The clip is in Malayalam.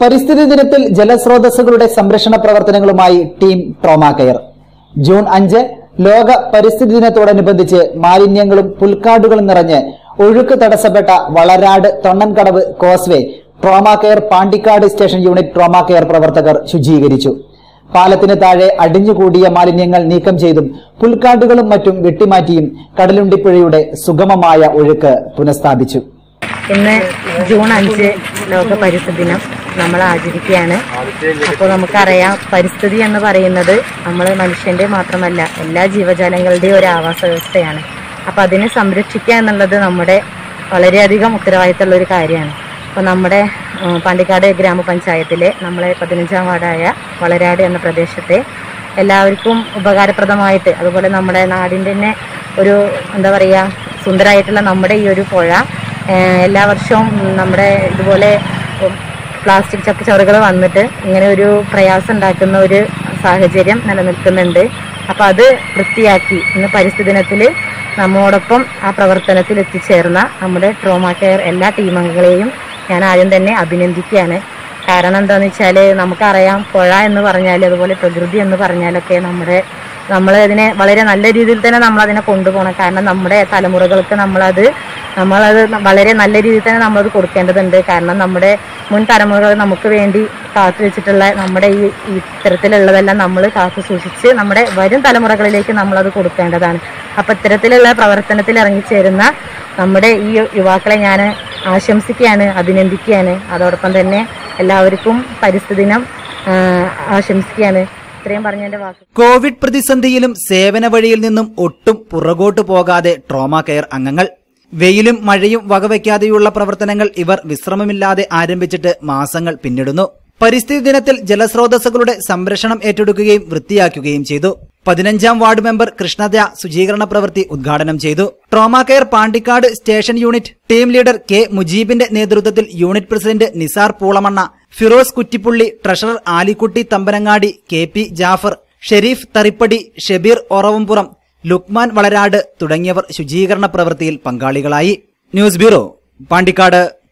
പരിസ്ഥിതി ദിനത്തിൽ ജലസ്രോതസ്സുകളുടെ സംരക്ഷണ പ്രവർത്തനങ്ങളുമായി ടീം ട്രോമാ കെയർ ജൂൺ അഞ്ച് ലോക പരിസ്ഥിതി ദിനത്തോടനുബന്ധിച്ച് മാലിന്യങ്ങളും പുൽക്കാടുകളും നിറഞ്ഞ് ഒഴുക്ക് തടസ്സപ്പെട്ട Valarad Thonnankadavu causeway trauma care Pandikkad station unit trauma care പ്രവർത്തകർ ശുചീകരിച്ചു പാലത്തിന് താഴെ അടിഞ്ഞുകൂടിയ മാലിന്യങ്ങൾ നീക്കം ചെയ്തും പുൽക്കാടുകളും മറ്റും വെട്ടിമാറ്റിയും കടലുണ്ടിപ്പുഴയുടെ സുഗമമായ ഒഴുക്ക് പുനഃസ്ഥാപിച്ചു ഇന്ന് ജൂൺ അഞ്ച് ലോക പരിസ്ഥിതി ദിനം നമ്മൾ ആചരിക്കുകയാണ് അപ്പോൾ നമുക്കറിയാം പരിസ്ഥിതി എന്ന് പറയുന്നത് നമ്മൾ മനുഷ്യന്റെ മാത്രമല്ല എല്ലാ ജീവജാലങ്ങളുടെയും ഒരു ആവാസ വ്യവസ്ഥയാണ് അപ്പോൾ അതിനെ സംരക്ഷിക്കുക എന്നുള്ളത് നമ്മുടെ വളരെയധികം ഉത്തരവാദിത്തമുള്ള ഒരു കാര്യമാണ് അപ്പോൾ നമ്മുടെ ഉം, പാണ്ടിക്കാട് ഗ്രാമപഞ്ചായത്തിലെ നമ്മളെ പതിനഞ്ചാം വാർഡായ വളരാട് എന്ന പ്രദേശത്തെ എല്ലാവർക്കും ഉപകാരപ്രദമായിട്ട് അതുപോലെ നമ്മുടെ നാടിൻ്റെ തന്നെ ഒരു എന്താ പറയുക സുന്ദരമായിട്ടുള്ള നമ്മുടെ ഈ ഒരു പുഴ ഏഹ് എല്ലാ വർഷവും നമ്മുടെ ഇതുപോലെ പ്ലാസ്റ്റിക് ചപ്പുചവറുകൾ വന്നിട്ട് ഇങ്ങനെ ഒരു പ്രയാസം ഉണ്ടാക്കുന്ന ഒരു സാഹചര്യം നിലനിൽക്കുന്നുണ്ട് അപ്പോൾ അത് വൃത്തിയാക്കി ഇന്ന് പരിസ്ഥിതി ദിനത്തിൽ നമ്മോടൊപ്പം ആ പ്രവർത്തനത്തിൽ എത്തിച്ചേർന്ന നമ്മുടെ ട്രോമാ കെയർ എല്ലാ ടീമംഗങ്ങളെയും ഞാൻ ആദ്യം തന്നെ അഭിനന്ദിക്കുകയാണ് കാരണം എന്താണെന്ന് വെച്ചാൽ നമുക്കറിയാം പുഴ എന്ന് പറഞ്ഞാൽ അതുപോലെ പ്രകൃതി എന്ന് പറഞ്ഞാലൊക്കെ നമ്മുടെ നമ്മൾ അതിനെ വളരെ നല്ല രീതിയിൽ തന്നെ നമ്മൾ അതിനെ കൊണ്ടുപോകണം കാരണം നമ്മുടെ തലമുറകൾക്ക് നമ്മളത് നമ്മളത് വളരെ നല്ല രീതിയിൽ തന്നെ നമ്മളത് കൊടുക്കേണ്ടതുണ്ട് കാരണം നമ്മുടെ മുൻ തലമുറകൾ നമുക്ക് വേണ്ടി കാത്തു വെച്ചിട്ടുള്ള നമ്മുടെ ഈ ഈ ഇത്തരത്തിലുള്ളതെല്ലാം നമ്മൾ കാത്തു സൂക്ഷിച്ച് നമ്മുടെ വരും തലമുറകളിലേക്ക് നമ്മളത് കൊടുക്കേണ്ടതാണ് അപ്പം ഇത്തരത്തിലുള്ള പ്രവർത്തനത്തിൽ ഇറങ്ങിച്ചേരുന്ന നമ്മുടെ ഈ യുവാക്കളെ ഞാൻ ആശംസിക്കുകയാണ് അഭിനന്ദിക്കുകയാണ് അതോടൊപ്പം തന്നെ എല്ലാവർക്കും പരിസ്ഥിതി ദിനം ആ, ആശംസിക്കുകയാണ് ഇത്രയും പറഞ്ഞതിന്റെ വാക്ക് കോവിഡ് പ്രതിസന്ധിയിലും സേവന വഴിയിൽ നിന്നും ഒട്ടും പുറകോട്ട് പോകാതെ ട്രോമാ കെയർ അംഗങ്ങൾ വെയിലും മഴയും വകവയ്ക്കാതെയുള്ള പ്രവർത്തനങ്ങൾ ഇവർ വിശ്രമമില്ലാതെ ആരംഭിച്ചിട്ട് മാസങ്ങൾ പിന്നിടുന്നു പരിസ്ഥിതി ദിനത്തിൽ ജലസ്രോതസ്സുകളുടെ സംരക്ഷണം ഏറ്റെടുക്കുകയും വൃത്തിയാക്കുകയും ചെയ്തു പതിനഞ്ചാം വാർഡ് മെമ്പർ കൃഷ്ണദ ശുചീകരണ പ്രവൃത്തി ഉദ്ഘാടനം ചെയ്തു trauma care Pandikkad station unit team leader K മുജീബിന്റെ നേതൃത്വത്തിൽ unit president Nisar Poolamanna Firoz Kuttippulli treasurer Alikutty Thampanangadi K P Jafar Sherif Tharippadi Shebeer Oravampuram Lukman Valarad തുടങ്ങിയവർ ശുചീകരണ പ്രവൃത്തിയിൽ പങ്കാളികളായി ന്യൂസ് ബ്യൂറോ പാണ്ടിക്കാട്